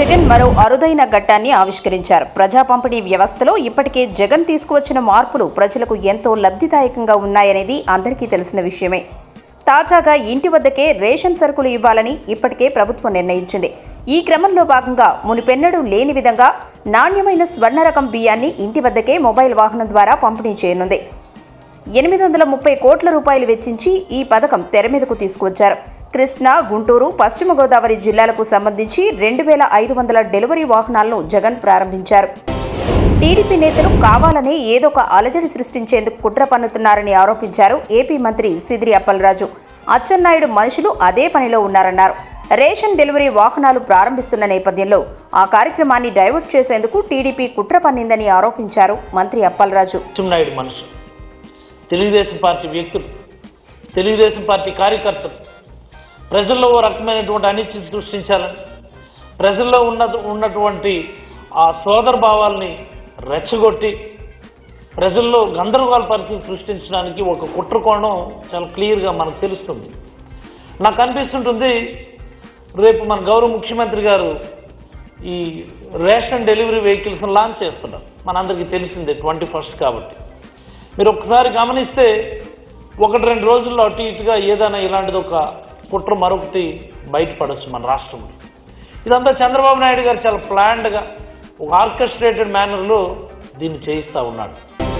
జగన్ మరో అరుదైన ఘట్టాన్ని ఆవిష్కరించారు ప్రజా పంపిణీ వ్యవస్థలో ఇప్పటికే జగన్ తీసుకువచ్చిన మార్పులు ప్రజలకు ఎంతో లబ్ధిదాయకంగా ఉన్నాయనేది అందరికీ తెలిసిన విషయమే తాజాగా ఇంటి వద్దకే రేషన్ సరుకులు ఇవ్వాలని ఇప్పటికే ప్రభుత్వం నిర్ణయించింది ఈ క్రమంలో భాగంగా మునిపెన్నడూ లేని విధంగా నాణ్యమైన స్వర్ణ రకం బియ్యాన్ని ఇంటి వద్దకే మొబైల్ వాహనం ద్వారా పంపిణీ చేయనుంది ఎనిమిది వందల ముప్పై కోట్ల రూపాయలు వెచ్చించి ఈ పథకం తెర మీదకు తీసుకువచ్చారు కృష్ణా గుంటూరు పశ్చిమ గోదావరి జిల్లాలకు సంబంధించి రెండు వేల ఐదు వందల డెలివరీ వాహనాలను జగన్ ప్రారంభించారు టీడీపీ నేతలు కావాలనే ఏదో ఒక అలజడి సృష్టించేందుకు కుట్ర పన్నుతున్నారని ఆరోపించారు ఏపీ మంత్రి సిదిరి అప్పలరాజు అచ్చెన్నాయుడు మనుషులు అదే పనిలో ఉన్నారన్నారు రేషన్ డెలివరీ వాహనాలు ప్రారంభిస్తున్న నేపథ్యంలో ఆ కార్యక్రమాన్ని డైవర్ట్ చేసేందుకు టీడీపీ కుట్ర పన్నిందని ఆరోపించారు మంత్రి అప్పలరాజు నాయుడు మనుషులు తెలుగుదేశం పార్టీ వ్యక్తులు తెలుగుదేశం పార్టీ కార్యకర్తలు ప్రజల్లో ఓ రకమైనటువంటి అనిశ్చితి సృష్టించాలని ప్రజల్లో ఉన్న ఉన్నటువంటి ఆ సోదర భావాల్ని రెచ్చగొట్టి ప్రజల్లో గందరగోళ పరిస్థితి సృష్టించడానికి ఒక కుట్ర కోణం చాలా క్లియర్గా మనకు తెలుస్తుంది నాకు అనిపిస్తుంటుంది రేపు మన గౌరవ ముఖ్యమంత్రి గారు ఈ రేషన్ డెలివరీ వెహికల్స్ లాంచ్ చేస్తున్నారు మనందరికీ తెలిసిందే ట్వంటీ ఫస్ట్ కాబట్టి మీరు ఒకసారి గమనిస్తే ఒకటి రెండు రోజుల్లో అటు ఇటుగా ఏదైనా ఇలాంటిది ఒక కుట్ర మరొకటి బయటపడవచ్చు మన రాష్ట్రంలో ఇదంతా చంద్రబాబు నాయుడు గారు చాలా ప్లాన్డ్గా ఒక ఆర్కెస్ట్రేటెడ్ మేనర్లో దీన్ని చేయిస్తూ ఉన్నాడు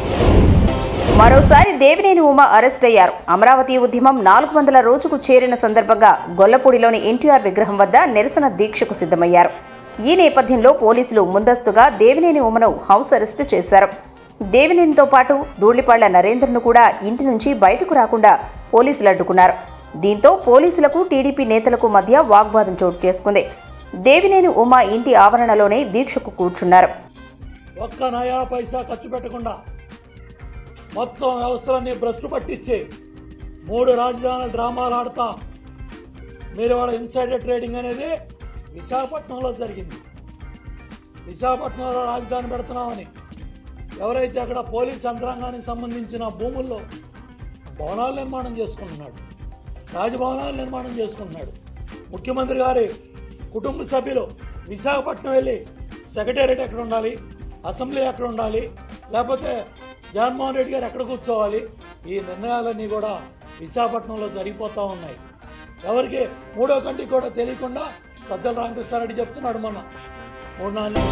మరోసారి దేవినేని ఉమ అరెస్ట్ అయ్యారు అమరావతి ఉద్యమం నాలుగు వందల రోజుకు చేరిన సందర్భంగా గొల్లపూడిలోని ఎన్టీఆర్ విగ్రహం వద్ద నిరసన దీక్షకు సిద్ధమయ్యారు ఈ నేపథ్యంలో పోలీసులు ముందస్తుగా దేవినేని ఉమను హౌస్ అరెస్ట్ చేశారు దేవినేనితో పాటు ధూళిపాళ్ల నరేంద్రను కూడా ఇంటి నుంచి బయటకు రాకుండా పోలీసులు అడ్డుకున్నారు దీంతో పోలీసులకు టీడీపీ నేతలకు మధ్య వాగ్వాదం చోటు చేసుకుంది దేవినేని ఉమ ఇంటి ఆవరణలోనే దీక్షకు కూర్చున్నారు ఒక్క నయా పైసా ఖర్చు పెట్టకుండా మొత్తం వ్యవస్థలన్నీ భ్రష్టు పట్టించి మూడు రాజధానుల డ్రామాలు ఆడతా మీరు వాళ్ళ ఇన్సైడర్ ట్రేడింగ్ అనేది విశాఖపట్నంలో జరిగింది విశాఖపట్నంలో రాజధాని పెడుతున్నామని ఎవరైతే అక్కడ పోలీస్ యంత్రాంగానికి సంబంధించిన భూముల్లో భవనాలు నిర్మాణం చేసుకుంటున్నాడు రాజభవనాలు నిర్మాణం చేసుకుంటున్నాడు ముఖ్యమంత్రి గారి కుటుంబ సభ్యులు విశాఖపట్నం వెళ్ళి సెక్రటేరియట్ ఎక్కడ ఉండాలి అసెంబ్లీ ఎక్కడ ఉండాలి లేకపోతే జగన్మోహన్ రెడ్డి గారు ఎక్కడ కూర్చోవాలి ఈ నిర్ణయాలన్నీ కూడా విశాఖపట్నంలో జరిగిపోతూ ఉన్నాయి ఎవరికి మూడో కంటికి కూడా తెలియకుండా సజ్జల రామకృష్ణారెడ్డి చెప్తున్నాడు మొన్న మూడు నాలుగు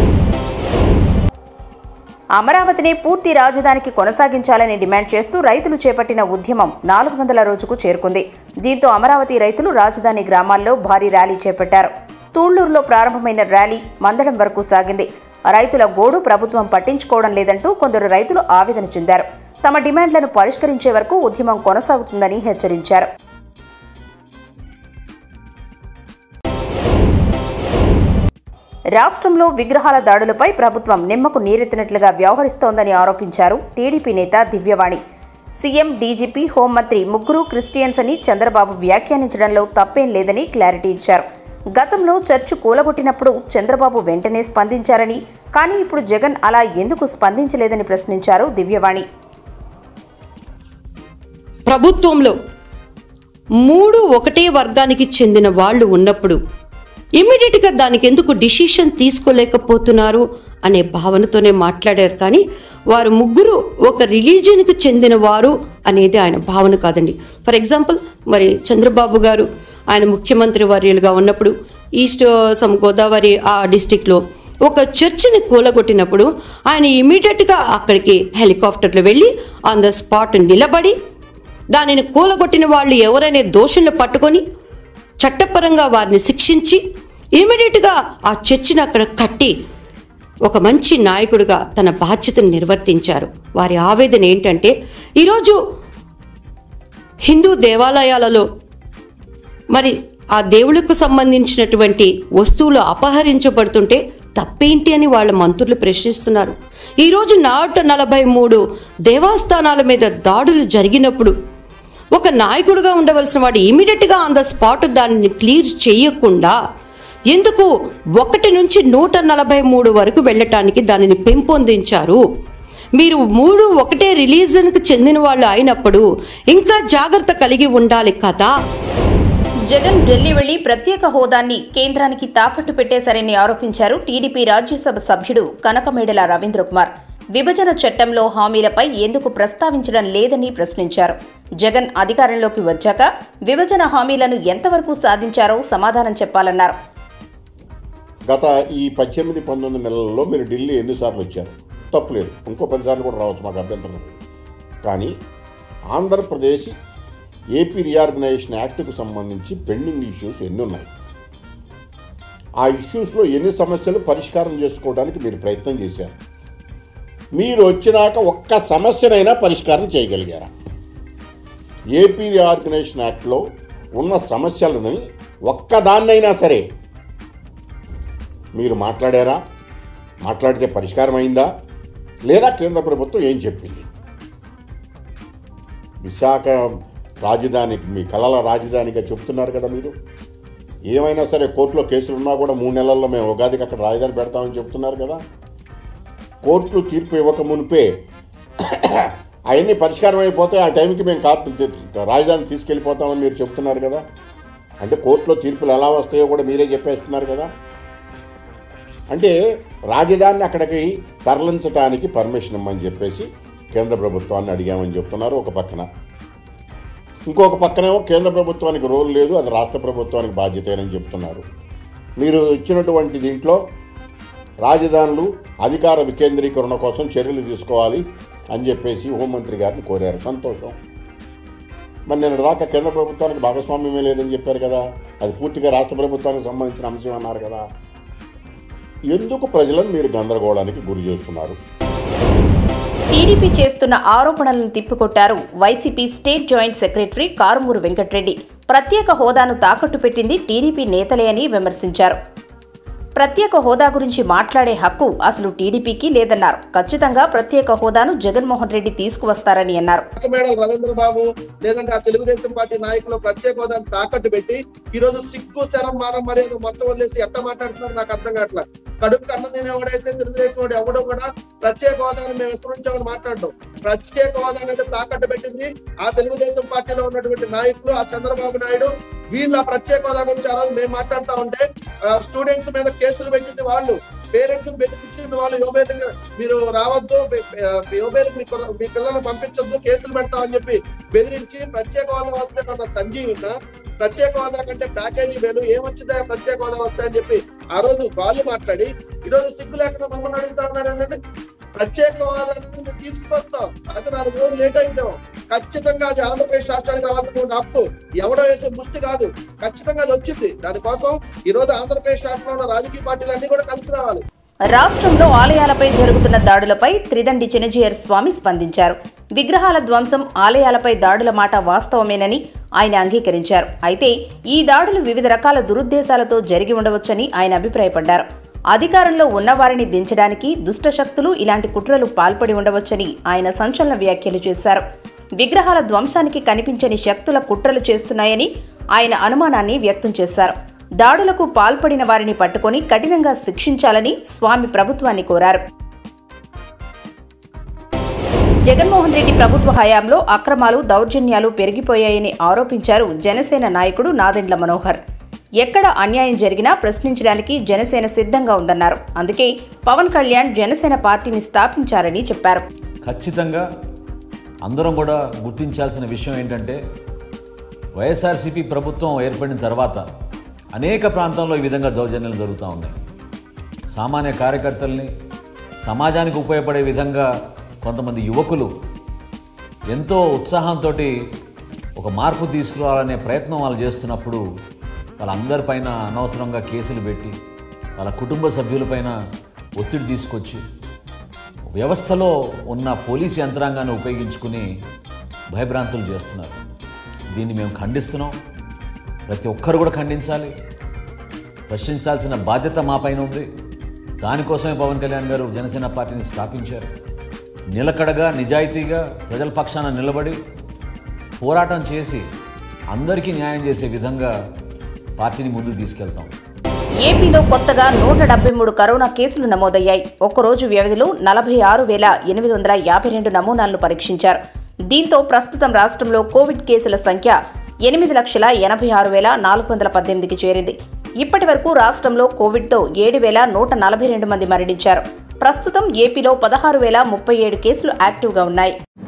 అమరావతిని పూర్తి రాజధానికి కొనసాగించాలని డిమాండ్ చేస్తూ రైతులు చేపట్టిన ఉద్యమం నాలుగు వందల రోజుకు చేరుకుంది దీంతో అమరావతి రైతులు రాజధాని గ్రామాల్లో భారీ ర్యాలీ చేపట్టారు తూళ్లూరులో ప్రారంభమైన ర్యాలీ మందడం వరకు సాగింది రైతుల గోడు ప్రభుత్వం పట్టించుకోవడం లేదంటూ కొందరు రైతులు ఆవేదన చెందారు తమ డిమాండ్లను పరిష్కరించే వరకు ఉద్యమం కొనసాగుతుందని హెచ్చరించారు రాష్ట్రంలో విగ్రహాల దాడులపై ప్రభుత్వం నిమ్మకు నీరెత్తినట్లుగా వ్యవహరిస్తోందని ఆరోపించారు టీడీపీ నేత దివ్యవాణి సీఎం డీజీపీ హోంమంత్రి ముగ్గురు క్రిస్టియన్స్ అని చంద్రబాబు వ్యాఖ్యానించడంలో తప్పేం లేదని క్లారిటీ ఇచ్చారు గతంలో చర్చ్ కూలగొట్టినప్పుడు చంద్రబాబు వెంటనే స్పందించారని కానీ ఇప్పుడు జగన్ అలా ఎందుకు స్పందించలేదని ప్రశ్నించారు దివ్యవాణి ప్రభుత్వంలో మూడు ఒకటే వర్గానికి చెందిన వాళ్ళు ఉన్నప్పుడు ఇమ్మీడియట్గా దానికి ఎందుకు డిసిషన్ తీసుకోలేకపోతున్నారు అనే భావనతోనే మాట్లాడారు కానీ వారు ముగ్గురు ఒక రిలీజియన్కి చెందిన వారు అనేది ఆయన భావన కాదండి ఫర్ ఎగ్జాంపుల్ మరి చంద్రబాబు గారు ఆయన ముఖ్యమంత్రి వర్యులుగా ఉన్నప్పుడు ఈస్ట్ సమ్ గోదావరి ఆ డిస్టిక్లో ఒక చర్చిని కూలగొట్టినప్పుడు ఆయన ఇమీడియట్గా అక్కడికి హెలికాప్టర్లో వెళ్ళి ఆన్ ద స్పాట్ నిలబడి దానిని కూలగొట్టిన వాళ్ళు ఎవరైనా దోషులను పట్టుకొని చట్టపరంగా వారిని శిక్షించి ఇమీడియట్గా ఆ చర్చిని అక్కడ కట్టి ఒక మంచి నాయకుడిగా తన బాధ్యతను నిర్వర్తించారు వారి ఆవేదన ఏంటంటే ఈరోజు హిందూ దేవాలయాలలో మరి ఆ దేవుళ్ళకు సంబంధించినటువంటి వస్తువులు అపహరించబడుతుంటే తప్పేంటి అని వాళ్ళ మంత్రులు ప్రశ్నిస్తున్నారు ఈరోజు నూట నలభై మూడు దేవస్థానాల మీద దాడులు జరిగినప్పుడు ఒక నాయకుడిగా ఉండవలసిన వాడు ఇమీడియట్గా ఆన్ ద స్పాట్ దానిని క్లియర్ చేయకుండా ఎందుకు ఒకటి నుంచి నూట నలభై మూడు వరకు వెళ్ళటానికి దానిని పెంపొందించారు మీరు మూడు ఒకటే రిలీజన్కి చెందిన వాళ్ళు అయినప్పుడు ఇంకా జాగ్రత్త కలిగి ఉండాలి కదా జగన్ ఢిల్లీ వెళ్లి ప్రత్యేక హోదాన్ని కేంద్రానికి తాకట్టు పెట్టేశారని ఆరోపించారు టీడీపీ రాజ్యసభ సభ్యుడు కనకమేడల రవీంద్ర కుమార్ విభజన చట్టంలో హామీలపై ఎందుకు ప్రస్తావించడం లేదని ప్రశ్నించారు జగన్ అధికారంలోకి వచ్చాక విభజన హామీలను ఎంతవరకు సాధించారో సమాధానం చెప్పాలన్నారు గత ఈ పద్దెనిమిది పంతొమ్మిది నెలల్లో మీరు ఢిల్లీ ఎన్నిసార్లు వచ్చారు తప్పులేదు ఇంకో పదిసార్లు కూడా రావచ్చు మాకు అభ్యంతరం లేదు కానీ ఆంధ్రప్రదేశ్ ఏపీ రీఆర్గనైజేషన్ యాక్ట్కు సంబంధించి పెండింగ్ ఇష్యూస్ ఎన్ని ఉన్నాయి ఆ ఇష్యూస్లో ఎన్ని సమస్యలు పరిష్కారం చేసుకోవడానికి మీరు ప్రయత్నం చేశారు మీరు వచ్చినాక ఒక్క సమస్యనైనా పరిష్కారం చేయగలిగారా ఏపీ రీఆర్గనైజేషన్ యాక్ట్లో ఉన్న సమస్యలని ఒక్కదాన్నైనా సరే మీరు మాట్లాడారా మాట్లాడితే పరిష్కారం అయిందా లేదా కేంద్ర ప్రభుత్వం ఏం చెప్పింది విశాఖ రాజధాని మీ కళల రాజధానిగా చెప్తున్నారు కదా మీరు ఏమైనా సరే కోర్టులో కేసులు ఉన్నా కూడా మూడు నెలల్లో మేము ఉగాదికి అక్కడ రాజధాని పెడతామని చెప్తున్నారు కదా కోర్టులు తీర్పు ఇవ్వక మునిపే అవన్నీ పరిష్కారం అయిపోతే ఆ టైంకి మేము కా రాజధాని తీసుకెళ్ళిపోతామని మీరు చెప్తున్నారు కదా అంటే కోర్టులో తీర్పులు ఎలా వస్తాయో కూడా మీరే చెప్పేస్తున్నారు కదా అంటే రాజధానిని అక్కడికి తరలించడానికి పర్మిషన్ ఇమ్మని చెప్పేసి కేంద్ర ప్రభుత్వాన్ని అడిగామని చెప్తున్నారు ఒక పక్కన ఇంకొక పక్కనేమో కేంద్ర ప్రభుత్వానికి రోల్ లేదు అది రాష్ట్ర ప్రభుత్వానికి బాధ్యతేనని చెప్తున్నారు మీరు ఇచ్చినటువంటి దీంట్లో రాజధానులు అధికార వికేంద్రీకరణ కోసం చర్యలు తీసుకోవాలి అని చెప్పేసి హోంమంత్రి గారిని కోరారు సంతోషం మరి నేను దాకా కేంద్ర ప్రభుత్వానికి భాగస్వామ్యమే లేదని చెప్పారు కదా అది పూర్తిగా రాష్ట్ర ప్రభుత్వానికి సంబంధించిన అంశం అన్నారు కదా ఎందుకు ప్రజలను మీరు గందరగోళానికి గురి చేస్తున్నారు టీడీపీ చేస్తున్న ఆరోపణలను తిప్పికొట్టారు YCP state joint secretary Karumuru Venkatreddy ప్రత్యేక హోదాను తాకట్టు పెట్టింది టీడీపీ నేతలే అని విమర్శించారు ప్రత్యేక హోదా గురించి మాట్లాడే హక్కు అసలు టీడీపీకి లేదన్నారు ఖచ్చితంగా ప్రత్యేక హోదాను జగన్మోహన్ రెడ్డి తీసుకువస్తారని అన్నారు మేడల్ రవీంద్ర బాబు లేదంటే ఆ తెలుగుదేశం పార్టీ నాయకులు ప్రత్యేక హోదాను తాకట్టు పెట్టి ఈ రోజు సిగ్గు శరం మానం మర్యాద మొత్తం వదిలేసి ఎట్ట మాట్లాడుతున్నారు నాకు అర్థం కావట్లేదు కడుపు కన్న తినేవాడైతే తెలుగుదేశం వాడు ఎవడో కూడా ప్రత్యేక హోదాను మేము విస్మరించామని మాట్లాడడం ప్రత్యేక హోదా అనేది తాకట్టు పెట్టింది ఆ తెలుగుదేశం పార్టీలో ఉన్నటువంటి నాయకులు ఆ చంద్రబాబు నాయుడు వీళ్ళ ప్రత్యేక హోదా గురించి ఆ రోజు మేము మాట్లాడుతా ఉంటే స్టూడెంట్స్ మీద కేసులు పెట్టింది వాళ్ళు పేరెంట్స్ బెదిరించింది వాళ్ళు యువబేలు మీరు రావద్దు యువబేలు మీ కుర్ర- మీ పిల్లల్ని పంపించొద్దు కేసులు పెడతామని చెప్పి బెదిరించి ప్రత్యేక హోదా వస్తే కొన్న సంజీవిన ప్రత్యేక హోదా కంటే ప్యాకేజీ వేలు ఏమొచ్చిందా ప్రత్యేక హోదా వస్తాయని చెప్పి ఆ రోజు వాళ్ళు మాట్లాడి ఈ రోజు సిగ్గు లేకుండా మమ్మల్ని అడుగుతా ఉన్నారు ఏంటంటే ప్రత్యేక హోదాను మేము తీసుకువస్తాం అది నాలుగు రోజులు లేట్ అయిద్దాం ఖచ్చితంగా అది ఆంధ్రప్రదేశ్ రాష్ట్రానికి రావాల్సిన హక్కు ఎవడో వేసే ముష్టి కాదు ఖచ్చితంగా అది వచ్చింది దానికోసం ఈ రోజు ఆంధ్రప్రదేశ్ రాష్ట్రంలో ఉన్న రాజకీయ పార్టీలు అన్ని కూడా కలిసి రావాలి రాష్ట్రంలో ఆలయాలపై జరుగుతున్న దాడులపై త్రిదండి చినజీయర్ స్వామి స్పందించారు విగ్రహాల ధ్వంసం ఆలయాలపై దాడుల మాట వాస్తవమేనని ఆయన అంగీకరించారు అయితే ఈ దాడులు వివిధ రకాల దురుద్దేశాలతో జరిగి ఉండవచ్చని ఆయన అభిప్రాయపడ్డారు అధికారంలో ఉన్నవారిని దించడానికి దుష్టశక్తులు ఇలాంటి కుట్రలు పాల్పడి ఉండవచ్చని ఆయన సంచలన వ్యాఖ్యలు చేశారు విగ్రహాల ధ్వంసానికి కనిపించని శక్తుల కుట్రలు చేస్తున్నాయని ఆయన అనుమానాన్ని వ్యక్తం చేశారు దాడులకు పాల్పడిన వారిని పట్టుకొని కఠినంగా శిక్షించాలని స్వామి ప్రభుత్వాన్ని కోరారు జగన్మోహన్ రెడ్డి ప్రభుత్వ హయాంలో అక్రమాలు దౌర్జన్యాలు పెరిగిపోయాయని ఆరోపించారు జనసేన నాయకుడు నాదెండ్ల మనోహర్ ఎక్కడ అన్యాయం జరిగినా ప్రశ్నించడానికి జనసేన సిద్ధంగా ఉందన్నారు అందుకే పవన్ కళ్యాణ్ జనసేన పార్టీని స్థాపించారని చెప్పారు ఖచ్చితంగా అందరం కూడా గుర్తించాల్సిన విషయం ఏంటంటే వైఎస్ఆర్సీపీ ప్రభుత్వం ఏర్పడిన తర్వాత అనేక ప్రాంతాల్లో ఈ విధంగా దౌర్జన్యాలు జరుగుతూ ఉన్నాయి సామాన్య కార్యకర్తల్ని సమాజానికి ఉపయోగపడే విధంగా కొంతమంది యువకులు ఎంతో ఉత్సాహంతో ఒక మార్పు తీసుకురావాలనే ప్రయత్నం వాళ్ళు చేస్తున్నప్పుడు వాళ్ళందరిపైన అనవసరంగా కేసులు పెట్టి వాళ్ళ కుటుంబ సభ్యులపైన ఒత్తిడి తీసుకొచ్చి వ్యవస్థలో ఉన్న పోలీస్ యంత్రాంగాన్ని ఉపయోగించుకుని భయభ్రాంతులు చేస్తున్నారు దీన్ని మేము ఖండిస్తున్నాం ప్రతి ఒక్కరు కూడా ఖండించాలి ప్రశ్నించాల్సిన బాధ్యత మా పైన ఉంది దానికోసమే పవన్ కళ్యాణ్ గారు జనసేన పార్టీని స్థాపించారు నిలకడగా నిజాయితీగా ప్రజల పక్షాన నిలబడి పోరాటం చేసి అందరికీ న్యాయం చేసే విధంగా పార్టీని ముందుకు తీసుకెళ్తాం ఏపీలో కొత్తగా నూట డెబ్బై మూడు కరోనా కేసులు నమోదయ్యాయి ఒక్కరోజు వ్యవధిలో నలభై ఆరు వేల ఎనిమిది వందల యాభై రెండు నమూనాలను పరీక్షించారు దీంతో ప్రస్తుతం రాష్ట్రంలో కోవిడ్ కేసుల సంఖ్య ఎనిమిది లక్షల ఎనభై ఆరు వేల నాలుగు వందల పద్దెనిమిదికి చేరింది ఇప్పటి వరకు రాష్ట్రంలో కోవిడ్తో ఏడు వేల నూట నలభై రెండు మంది మరణించారు ప్రస్తుతం ఏపీలో పదహారు వేల ముప్పై ఏడు కేసులు యాక్టివ్గా ఉన్నాయి